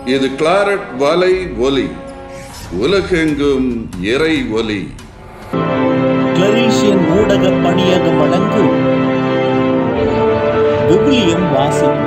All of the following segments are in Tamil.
இது கிளாரட் வலை ஒலி உலகெங்கும் இறை ஒலி கிளரீஷியன் ஊடக பணியகம் வழங்கும் விவிலியம் வாசிப்பு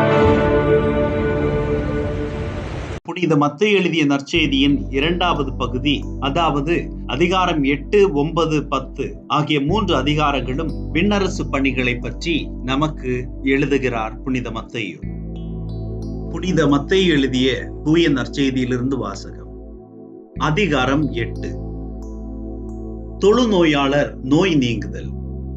புனித மத்திய எழுதிய நற்செய்தியின் இரண்டாவது பகுதி அதாவது அதிகாரம் எட்டு ஒன்பது பத்து ஆகிய மூன்று அதிகாரங்களும் விண்ணரசு பணிகளை பற்றி நமக்கு எழுதுகிறார் புனித மத்தையு புனித மத்தையு எழுதிய தூய நற்செய்தியிலிருந்து வாசகம் அதிகாரம் எட்டு தொழுநோயாளர் நோய் நீங்குதல்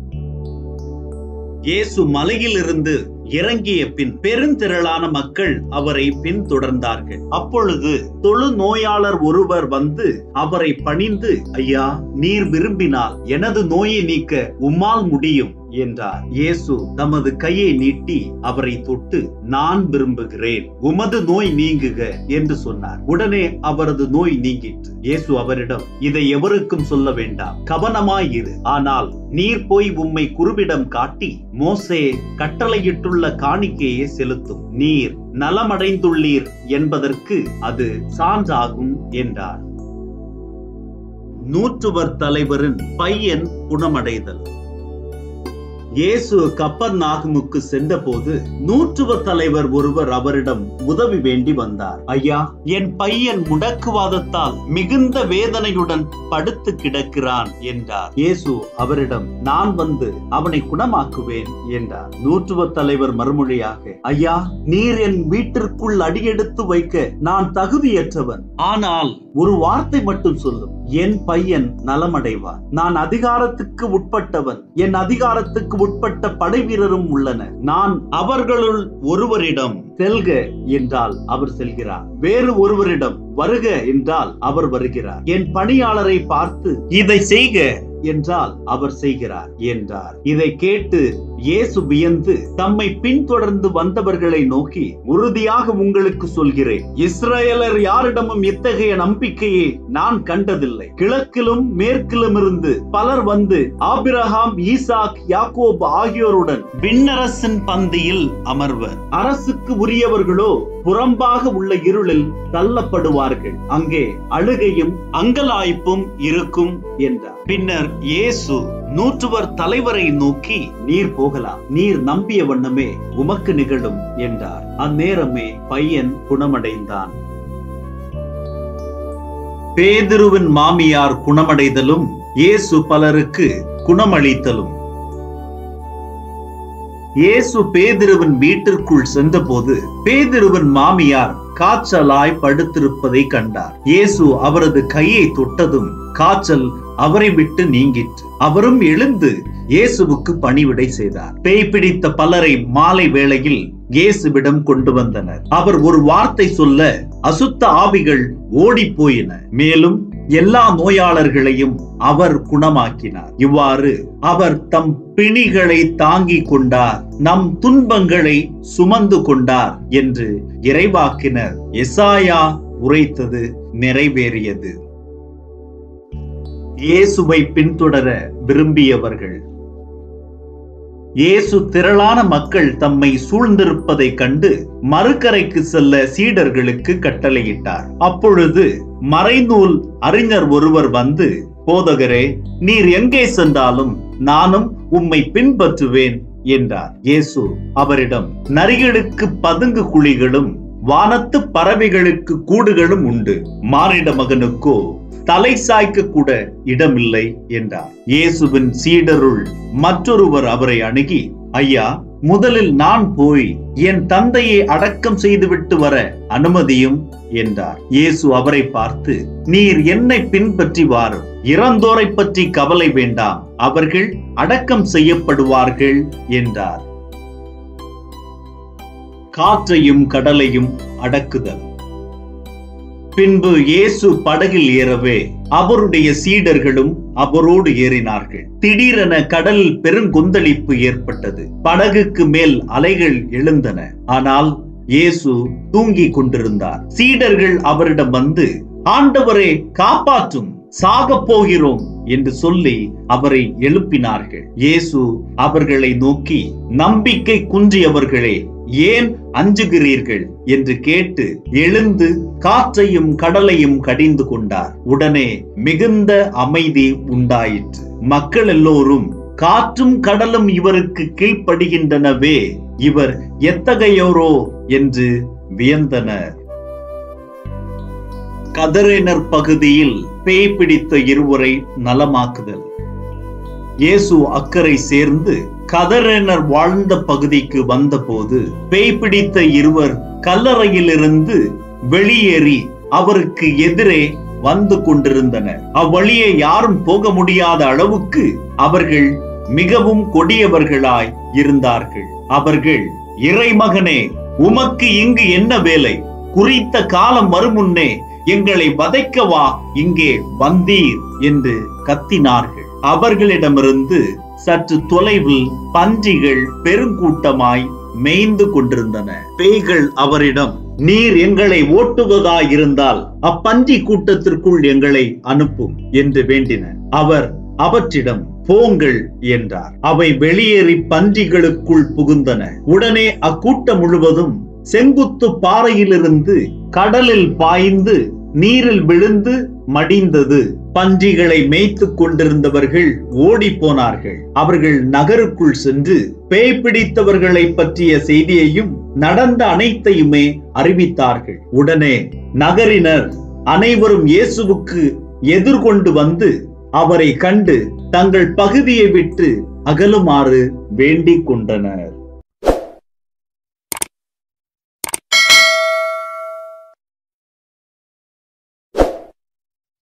இயேசு மலையிலிருந்து இறங்கிய பின் பெருந்திரளான மக்கள் அவரை பின்தொடர்ந்தார்கள் அப்பொழுது தொழு நோயாளர் ஒருவர் வந்து அவரை பணிந்து ஐயா நீர் விரும்பினால் எனது நோயை நீக்க உம்மால் முடியும் என்றார் இயேசு தமது கையை நீட்டி அவரை தொட்டு நான் விரும்புகிறேன் உமது நோய் நீங்குக என்று சொன்னார் உடனே அவரது நோய் நீங்கிற்று இயேசு அவரிடம் இதை எவருக்கும் சொல்ல வேண்டாம் கவனமாயிரு ஆனால் நீர் போய் உம்மை குருவிடம் காட்டி மோசே கட்டளையிட்டுள்ள காணிக்கையை செலுத்தும் நீர் நலமடைந்துள்ளீர் என்பதற்கு அது சான்றாகும் என்றார் நூற்றுவர் தலைவரின் பையன் குணமடைதல் இயேசு கப்பர் நாகுமுக்கு சென்றபோது நூற்றுவ தலைவர் ஒருவர் அவரிடம் உதவி வேண்டி வந்தார் ஐயா என் பையன் முடக்குவாதத்தால் மிகுந்த வேதனையுடன் படுத்து கிடக்கிறான் என்றார் இயேசு அவரிடம் நான் வந்து அவனை குணமாக்குவேன் என்றார் நூற்றுவ தலைவர் மறுமொழியாக ஐயா நீர் என் வீட்டிற்குள் அடியெடுத்து வைக்க நான் தகுதியற்றவன் ஆனால் ஒரு வார்த்தை மட்டும் சொல்லும் என் பையன் நலமடைவான் நான் அதிகாரத்துக்கு உட்பட்டவன் என் அதிகாரத்துக்கு உட்பட்ட படை வீரரும் உள்ளனர் நான் அவர்களுள் ஒருவரிடம் செல்க என்றால் அவர் செல்கிறார் வேறு ஒருவரிடம் வருக என்றால் அவர் வருகிறார் என் பணியாளரை பார்த்து இதை செய்க என்றால் அவர் செய்கிறார் என்றார் இதை கேட்டு இயேசு வியந்து தம்மை பின்தொடர்ந்து வந்தவர்களை நோக்கி உறுதியாக உங்களுக்கு சொல்கிறேன் இஸ்ரேலர் யாரிடமும் இத்தகைய நம்பிக்கையை நான் கண்டதில்லை கிழக்கிலும் மேற்கிலும் இருந்து பலர் வந்து ஆபிரகாம் ஈசாக் யாக்கோப் ஆகியோருடன் விண்ணரசின் பந்தியில் அமர்வர் அரசுக்கு உரியவர்களோ புறம்பாக உள்ள இருளில் தள்ளப்படுவார்கள் அங்கே அழுகையும் அங்கலாய்ப்பும் இருக்கும் என்றார் பின்னர் இயேசு நூற்றுவர் தலைவரை நோக்கி நீர் போகலாம் நீர் நம்பிய வண்ணமே உமக்கு நிகழும் என்றார் அந்நேரமே பையன் குணமடைந்தான் பேதுருவின் மாமியார் குணமடைதலும் இயேசு பலருக்கு குணமளித்தலும் இயேசு பேதிருவின் வீட்டிற்குள் சென்றபோது பேதிருவின் மாமியார் காய்ச்சலாய் படுத்திருப்பதை கண்டார் இயேசு அவரது கையை தொட்டதும் காய்ச்சல் அவரை விட்டு நீங்கிற்று அவரும் எழுந்து இயேசுவுக்கு பணிவிடை செய்தார் பேய் பிடித்த பலரை மாலை வேளையில் இயேசுவிடம் கொண்டு வந்தனர் அவர் ஒரு வார்த்தை சொல்ல அசுத்த ஆவிகள் ஓடி போயின மேலும் எல்லா நோயாளர்களையும் அவர் குணமாக்கினார் இவ்வாறு அவர் தம் பிணிகளை தாங்கிக் கொண்டார் நம் துன்பங்களை சுமந்து கொண்டார் என்று இறைவாக்கினர் எசாயா உரைத்தது நிறைவேறியது இயேசுவை பின்தொடர விரும்பியவர்கள் இயேசு திரளான மக்கள் தம்மை சூழ்ந்திருப்பதை கண்டு மறுக்கரைக்கு செல்ல சீடர்களுக்கு கட்டளையிட்டார் அப்பொழுது மறைநூல் அறிஞர் ஒருவர் வந்து போதகரே நீர் எங்கே சென்றாலும் நானும் உம்மை பின்பற்றுவேன் என்றார் இயேசு அவரிடம் நரிகளுக்கு பதுங்கு குழிகளும் வானத்து பறவைகளுக்கு கூடுகளும் உண்டு மானிட மகனுக்கோ தலை சாய்க்க கூட இடமில்லை என்றார் இயேசுவின் சீடருள் மற்றொருவர் அவரை அணுகி ஐயா முதலில் நான் போய் என் தந்தையை அடக்கம் செய்துவிட்டு வர அனுமதியும் என்றார் இயேசு அவரை பார்த்து நீர் என்னை பின்பற்றி வாரும் இறந்தோரை பற்றி கவலை வேண்டாம் அவர்கள் அடக்கம் செய்யப்படுவார்கள் என்றார் காற்றையும் கடலையும் அடக்குதல் பின்பு இயேசு படகில் ஏறவே அவருடைய சீடர்களும் அவரோடு ஏறினார்கள் திடீரென கடலில் பெருங்கொந்தளிப்பு ஏற்பட்டது படகுக்கு மேல் அலைகள் எழுந்தன ஆனால் இயேசு தூங்கிக் கொண்டிருந்தார் சீடர்கள் அவரிடம் வந்து ஆண்டவரே காப்பாற்றும் சாகப் போகிறோம் என்று சொல்லி அவரை எழுப்பினார்கள் இயேசு அவர்களை நோக்கி நம்பிக்கை குன்றியவர்களே ஏன் அஞ்சுகிறீர்கள் என்று கேட்டு எழுந்து காற்றையும் கடலையும் கடிந்து கொண்டார் உடனே மிகுந்த அமைதி உண்டாயிற்று மக்கள் எல்லோரும் காற்றும் கடலும் இவருக்கு கீழ்ப்படுகின்றனவே இவர் எத்தகையோரோ என்று வியந்தனர் கதறினர் பகுதியில் பேய் பிடித்த இருவரை நலமாக்குதல் இயேசு அக்கறை சேர்ந்து கதறினர் வாழ்ந்த பகுதிக்கு வந்தபோது பேய் பிடித்த இருவர் கல்லறையிலிருந்து வெளியேறி அவருக்கு எதிரே வந்து கொண்டிருந்தனர் அவ்வழியே யாரும் போக முடியாத அளவுக்கு அவர்கள் மிகவும் கொடியவர்களாய் இருந்தார்கள் அவர்கள் இறைமகனே உமக்கு இங்கு என்ன வேலை குறித்த காலம் வருமுன்னே எங்களை வதைக்கவா இங்கே வந்தீர் என்று கத்தினார்கள் அவர்களிடமிருந்து சற்று தொலைவில் பன்றிகள் பெருங்கூட்டமாய் மேய்ந்து கொண்டிருந்தன பேய்கள் அவரிடம் நீர் எங்களை ஓட்டுவதாயிருந்தால் அப்பன்றி கூட்டத்திற்குள் எங்களை அனுப்பும் என்று வேண்டின அவர் அவற்றிடம் போங்கள் என்றார் அவை வெளியேறி பன்றிகளுக்குள் புகுந்தன உடனே அக்கூட்டம் முழுவதும் செங்குத்து பாறையிலிருந்து கடலில் பாய்ந்து நீரில் விழுந்து மடிந்தது பன்றிகளை மேய்த்துக் கொண்டிருந்தவர்கள் ஓடி போனார்கள் அவர்கள் நகருக்குள் சென்று பேய் பிடித்தவர்களை பற்றிய செய்தியையும் நடந்த அனைத்தையுமே அறிவித்தார்கள் உடனே நகரினர் அனைவரும் இயேசுவுக்கு எதிர்கொண்டு வந்து அவரை கண்டு தங்கள் பகுதியை விட்டு அகலுமாறு வேண்டிக் கொண்டனர்